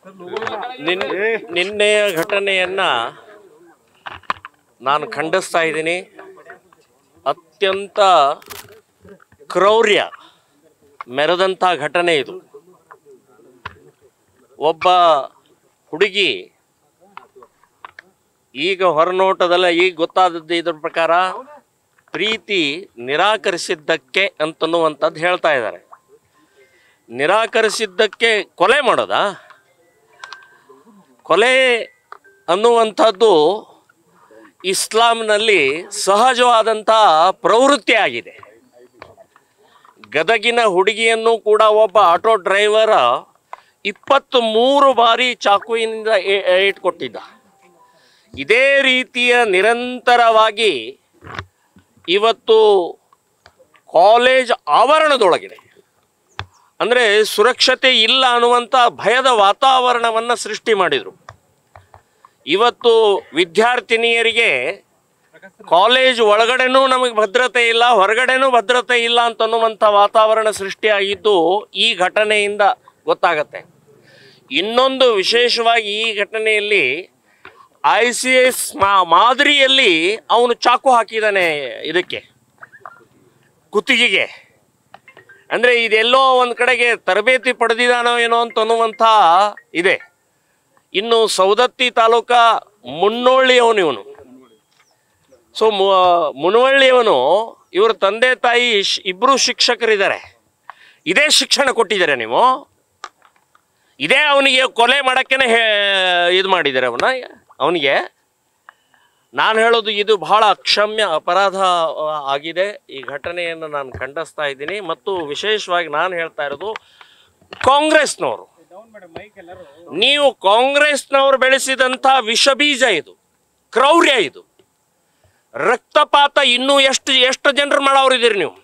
ನಿನ್ ನಿನ್ನೆಯ ಘಟನೆಯನ್ನ ನಾನು ಖಂಡಿಸ್ತಾ ಇದ್ದೀನಿ ಅತ್ಯಂತ ಕ್ರೌರ್ಯ ಮೆರೆದಂಥ ಘಟನೆ ಇದು ಒಬ್ಬ ಹುಡುಗಿ ಈಗ ಹೊರನೋಟದಲ್ಲ ಈಗ ಗೊತ್ತಾದದ್ದು ಇದ್ರ ಪ್ರಕಾರ ಪ್ರೀತಿ ನಿರಾಕರಿಸಿದ್ದಕ್ಕೆ ಅಂತನ್ನುವಂಥದ್ದು ಹೇಳ್ತಾ ಇದ್ದಾರೆ ನಿರಾಕರಿಸಿದ್ದಕ್ಕೆ ಕೊಲೆ ಮಾಡೋದಾ ಕೊಲೆ ಅನ್ನುವಂಥದ್ದು ಇಸ್ಲಾಂನಲ್ಲಿ ಸಹಜವಾದಂಥ ಪ್ರವೃತ್ತಿ ಆಗಿದೆ ಗದಗಿನ ಹುಡುಗಿಯನ್ನು ಕೂಡ ಒಬ್ಬ ಆಟೋ ಡ್ರೈವರ ಇಪ್ಪತ್ತು ಮೂರು ಬಾರಿ ಚಾಕುವಿನಿಂದ ಏ- ಇಟ್ಕೊಟ್ಟಿದ್ದ ಇದೇ ರೀತಿಯ ನಿರಂತರವಾಗಿ ಇವತ್ತು ಕಾಲೇಜ್ ಆವರಣದೊಳಗಿದೆ ಅಂದರೆ ಸುರಕ್ಷತೆ ಇಲ್ಲ ಅನ್ನುವಂಥ ಭಯದ ವಾತಾವರಣವನ್ನು ಸೃಷ್ಟಿ ಮಾಡಿದರು ಇವತ್ತು ವಿದ್ಯಾರ್ಥಿನಿಯರಿಗೆ ಕಾಲೇಜ್ ಒಳಗಡೆನೂ ನಮಗೆ ಭದ್ರತೆ ಇಲ್ಲ ಹೊರಗಡೆನೂ ಭದ್ರತೆ ಇಲ್ಲ ಅಂತನ್ನುವಂಥ ವಾತಾವರಣ ಸೃಷ್ಟಿಯಾಗಿದ್ದು ಈ ಘಟನೆಯಿಂದ ಗೊತ್ತಾಗತ್ತೆ ಇನ್ನೊಂದು ವಿಶೇಷವಾಗಿ ಈ ಘಟನೆಯಲ್ಲಿ ಐ ಸಿ ಎಸ್ ಮಾದರಿಯಲ್ಲಿ ಅವನು ಚಾಕು ಹಾಕಿದ್ದಾನೆ ಇದಕ್ಕೆ ಕುತ್ತಿಗೆಗೆ ಅಂದರೆ ಇದೆಲ್ಲೋ ಒಂದು ಕಡೆಗೆ ತರಬೇತಿ ಪಡೆದಿದ್ದಾನೋ ಏನೋ ಅಂತ ಅನ್ನುವಂಥ ಇದೆ ಇನ್ನು ಸೌದತ್ತಿ ತಾಲೂಕ ಮುನ್ನೋಳ್ಳಿಯವನು ಇವನು ಸೊ ಮುನವಳ್ಳಿಯವನು ಇವರ ತಂದೆ ತಾಯಿ ಶ್- ಇಬ್ರು ಶಿಕ್ಷಕರಿದ್ದಾರೆ ಇದೇ ಶಿಕ್ಷಣ ಕೊಟ್ಟಿದ್ದಾರೆ ನೀವು ಇದೇ ಅವನಿಗೆ ಕೊಲೆ ಮಾಡೋಕ್ಕೇನೆ ಹೇ ಇದು ಮಾಡಿದ್ದಾರೆ ಅವನ ಅವನಿಗೆ ನಾನು ಹೇಳೋದು ಇದು ಬಹಳ ಅಕ್ಷಮ್ಯ ಅಪರಾಧ ಆ, ಆಗಿದೆ ಈ ಘಟನೆಯನ್ನು ನಾನು ಖಂಡಿಸ್ತಾ ಇದ್ದೀನಿ ಮತ್ತು ವಿಶೇಷವಾಗಿ ನಾನು ಹೇಳ್ತಾ ಇರೋದು ಕಾಂಗ್ರೆಸ್ನವರು ನೀವು ಕಾಂಗ್ರೆಸ್ನವರು ಬೆಳೆಸಿದಂಥ ವಿಷಬೀಜ ಇದು ಕ್ರೌರ್ಯ ಇದು ರಕ್ತಪಾತ ಇನ್ನೂ ಎಷ್ಟು ಎಷ್ಟು ಜನರು ಮಾಡೋರಿದ್ದೀರಿ ನೀವು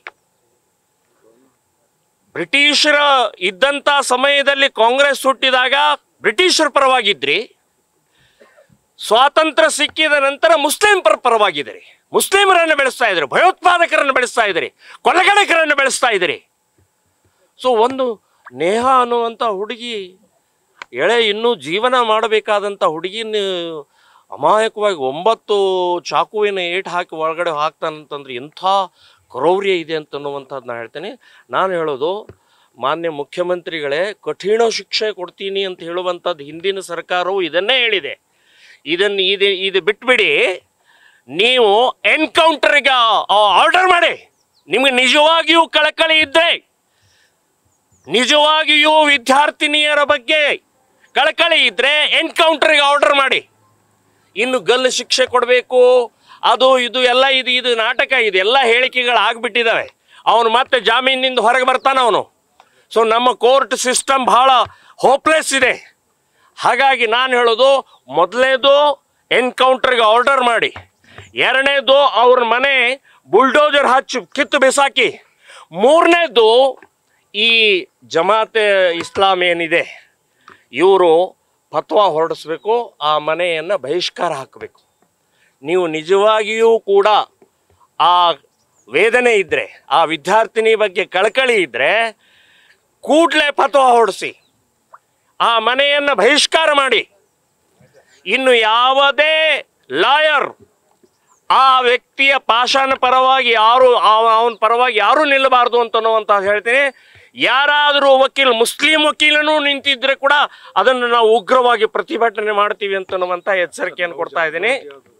ಬ್ರಿಟಿಷರ ಇದ್ದಂಥ ಸಮಯದಲ್ಲಿ ಕಾಂಗ್ರೆಸ್ ಹುಟ್ಟಿದಾಗ ಬ್ರಿಟಿಷರ ಪರವಾಗಿದ್ರಿ ಸ್ವಾತಂತ್ರ್ಯ ಸಿಕ್ಕಿದ ನಂತರ ಮುಸ್ಲಿಂ ಪರ ಪರವಾಗಿದ್ದೀರಿ ಮುಸ್ಲಿಮರನ್ನು ಬೆಳೆಸ್ತಾ ಇದ್ದೀರಿ ಭಯೋತ್ಪಾದಕರನ್ನು ಬೆಳೆಸ್ತಾ ಇದ್ದೀರಿ ಕೊಲೆಗಡಕರನ್ನು ಬೆಳೆಸ್ತಾ ಇದ್ದೀರಿ ಸೊ ಒಂದು ನೇಹ ಅನ್ನುವಂಥ ಹುಡುಗಿ ಎಳೆ ಇನ್ನೂ ಜೀವನ ಮಾಡಬೇಕಾದಂಥ ಹುಡುಗಿನ ಅಮಾಯಕವಾಗಿ ಒಂಬತ್ತು ಚಾಕುವಿನ ಏಟು ಹಾಕಿ ಒಳಗಡೆ ಹಾಕ್ತಾನಂತಂದ್ರೆ ಎಂಥ ಕ್ರೌರ್ಯ ಇದೆ ಅಂತನ್ನುವಂಥದ್ದು ನಾನು ಹೇಳ್ತೇನೆ ನಾನು ಹೇಳೋದು ಮಾನ್ಯ ಮುಖ್ಯಮಂತ್ರಿಗಳೇ ಕಠಿಣ ಶಿಕ್ಷೆ ಕೊಡ್ತೀನಿ ಅಂತ ಹೇಳುವಂಥದ್ದು ಹಿಂದಿನ ಸರ್ಕಾರವು ಇದನ್ನೇ ಹೇಳಿದೆ ಇದನ್ನು ಇದು ಇದು ಬಿಟ್ಬಿಡಿ ನೀವು ಎನ್ಕೌಂಟರ್ಗೆ ಆರ್ಡರ್ ಮಾಡಿ ನಿಮಗೆ ನಿಜವಾಗಿಯೂ ಕಳಕಳಿ ಇದ್ದರೆ ನಿಜವಾಗಿಯೂ ವಿದ್ಯಾರ್ಥಿನಿಯರ ಬಗ್ಗೆ ಕಳಕಳಿ ಇದ್ರೆ ಎನ್ಕೌಂಟರ್ಗೆ ಆರ್ಡರ್ ಮಾಡಿ ಇನ್ನು ಗಲ್ಲು ಶಿಕ್ಷೆ ಕೊಡಬೇಕು ಅದು ಇದು ಎಲ್ಲ ಇದು ಇದು ನಾಟಕ ಇದು ಎಲ್ಲ ಹೇಳಿಕೆಗಳು ಆಗ್ಬಿಟ್ಟಿದ್ದಾವೆ ಅವನು ಮತ್ತೆ ಜಾಮೀನಿಂದ ಹೊರಗೆ ಬರ್ತಾನೆ ಅವನು ಸೊ ನಮ್ಮ ಕೋರ್ಟ್ ಸಿಸ್ಟಮ್ ಬಹಳ ಹೋಪ್ಲೆಸ್ ಇದೆ ಹಾಗಾಗಿ ನಾನು ಹೇಳೋದು ಮೊದಲನೇದು ಎನ್ಕೌಂಟರ್ಗೆ ಆರ್ಡರ್ ಮಾಡಿ ಎರಡನೇದು ಅವ್ರ ಮನೆ ಬುಲ್ಡೋಜರ್ ಹಚ್ಚಿ ಕಿತ್ತು ಬಿಸಾಕಿ ಮೂರನೇದು ಈ ಜಮಾತೆ ಇಸ್ಲಾಂ ಏನಿದೆ ಇವರು ಫತ್ವಾ ಹೊರಡಿಸ್ಬೇಕು ಆ ಮನೆಯನ್ನು ಬಹಿಷ್ಕಾರ ಹಾಕಬೇಕು ನೀವು ನಿಜವಾಗಿಯೂ ಕೂಡ ಆ ವೇದನೆ ಇದ್ದರೆ ಆ ವಿದ್ಯಾರ್ಥಿನಿ ಬಗ್ಗೆ ಕಳಕಳಿ ಇದ್ದರೆ ಕೂಡಲೇ ಫತ್ವಾ ಹೊರಡಿಸಿ ಆ ಮನೆಯನ್ನು ಬಹಿಷ್ಕಾರ ಮಾಡಿ ಇನ್ನು ಯಾವುದೇ ಲಾಯರ್ ಆ ವ್ಯಕ್ತಿಯ ಪಾಷಾಣ ಪರವಾಗಿ ಯಾರು ಅವನ ಪರವಾಗಿ ಯಾರೂ ನಿಲ್ಲಬಾರ್ದು ಅಂತನ್ನುವಂತ ಹೇಳ್ತೀನಿ ಯಾರಾದರೂ ವಕೀಲ ಮುಸ್ಲಿಂ ವಕೀಲನೂ ನಿಂತಿದ್ರೆ ಕೂಡ ಅದನ್ನು ನಾವು ಉಗ್ರವಾಗಿ ಪ್ರತಿಭಟನೆ ಮಾಡ್ತೀವಿ ಅಂತನ್ನುವಂತ ಎಚ್ಚರಿಕೆಯನ್ನು ಕೊಡ್ತಾ ಇದ್ದೀನಿ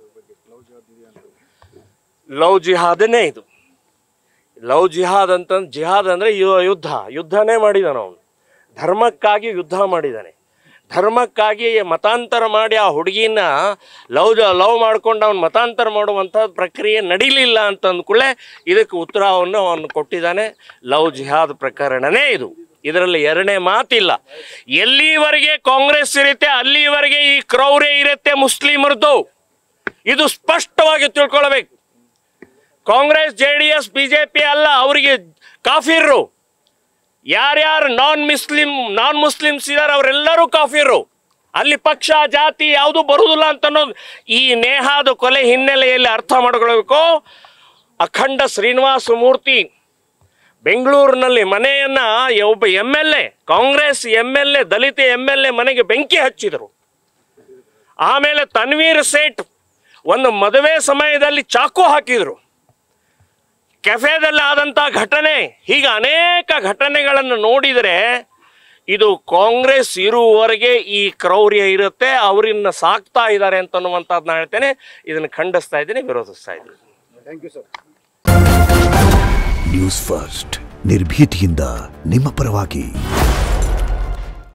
ಲವ್ ಜಿಹಾದನೇ ಇದು ಲವ್ ಜಿಹಾದ್ ಅಂತ ಜಿಹಾದ್ ಅಂದರೆ ಯು- ಯುದ್ಧ ಯುದ್ಧನೇ ಮಾಡಿದಾನೆ ಅವನು ಧರ್ಮಕ್ಕಾಗಿ ಯುದ್ಧ ಮಾಡಿದ್ದಾನೆ ಧರ್ಮಕ್ಕಾಗಿ ಮತಾಂತರ ಮಾಡಿ ಆ ಹುಡುಗಿನ ಲವ್ ಲವ್ ಮಾಡ್ಕೊಂಡು ಅವ್ನು ಮತಾಂತರ ಮಾಡುವಂಥ ಪ್ರಕ್ರಿಯೆ ನಡೀಲಿಲ್ಲ ಅಂತ ಅಂದ್ಕೂಡಲೇ ಇದಕ್ಕೆ ಉತ್ತರವನ್ನು ಅವನು ಕೊಟ್ಟಿದ್ದಾನೆ ಲವ್ ಜಿಹಾದ್ ಪ್ರಕರಣನೇ ಇದು ಇದರಲ್ಲಿ ಎರಡನೇ ಮಾತಿಲ್ಲ ಎಲ್ಲಿವರೆಗೆ ಕಾಂಗ್ರೆಸ್ ಇರುತ್ತೆ ಅಲ್ಲಿವರೆಗೆ ಈ ಕ್ರೌರ್ಯ ಇರುತ್ತೆ ಮುಸ್ಲಿಮರದ್ದು ಇದು ಸ್ಪಷ್ಟವಾಗಿ ತಿಳ್ಕೊಳ್ಬೇಕು Congress J D S B J P ಅಲ್ಲ ಅವರಿಗೆ ಕಾಫಿರ್ರು ಯಾರ್ಯಾರು ನಾನ್ ಮುಸ್ಲಿಂ ನಾನ್ ಮುಸ್ಲಿಮ್ಸ್ ಇದ್ದಾರೆ ಅವರೆಲ್ಲರೂ ಕಾಫಿರು ಅಲ್ಲಿ ಪಕ್ಷ ಜಾತಿ ಯಾವುದು ಬರುವುದಿಲ್ಲ ಅಂತ ಅನ್ನೋದು ಈ ನೇಹಾದ ಕೊಲೆ ಹಿನ್ನೆಲೆಯಲ್ಲಿ ಅರ್ಥ ಮಾಡ್ಕೊಳ್ಬೇಕು ಅಖಂಡ ಶ್ರೀನಿವಾಸ ಮೂರ್ತಿ ಬೆಂಗಳೂರಿನಲ್ಲಿ ಮನೆಯನ್ನ ಒಬ್ಬ M L A Congress M L A ದಲಿತ ಎಮ್ ಎಲ್ ಎ ಮನೆಗೆ ಬೆಂಕಿ ಹಚ್ಚಿದರು ಆಮೇಲೆ ತನ್ವೀರ್ ಸೇಠ್ ಒಂದು ಮದುವೆ ಸಮಯದಲ್ಲಿ ಚಾಕು ಹಾಕಿದರು ಕೆಫೆದಲ್ಲಿ ಆದಂಥ ಘಟನೆ ಹೀಗೆ ಅನೇಕ ಘಟನೆಗಳನ್ನು ನೋಡಿದರೆ ಇದು ಕಾಂಗ್ರೆಸ್ ಇರುವವರೆಗೆ ಈ ಕ್ರೌರ್ಯ ಇರುತ್ತೆ ಅವರನ್ನ ಸಾಕ್ತಾ ಇದ್ದಾರೆ ಅಂತನ್ನುವಂಥದ್ದನ್ನ ಹೇಳ್ತೇನೆ ಇದನ್ನು ಖಂಡಿಸ್ತಾ ಇದ್ದೀನಿ ವಿರೋಧಿಸ್ತಾ ಇದ್ದೀನಿ thank you sir news first ನಿರ್ಭೀತಿಯಿಂದ ನಿಮ್ಮ ಪರವಾಗಿ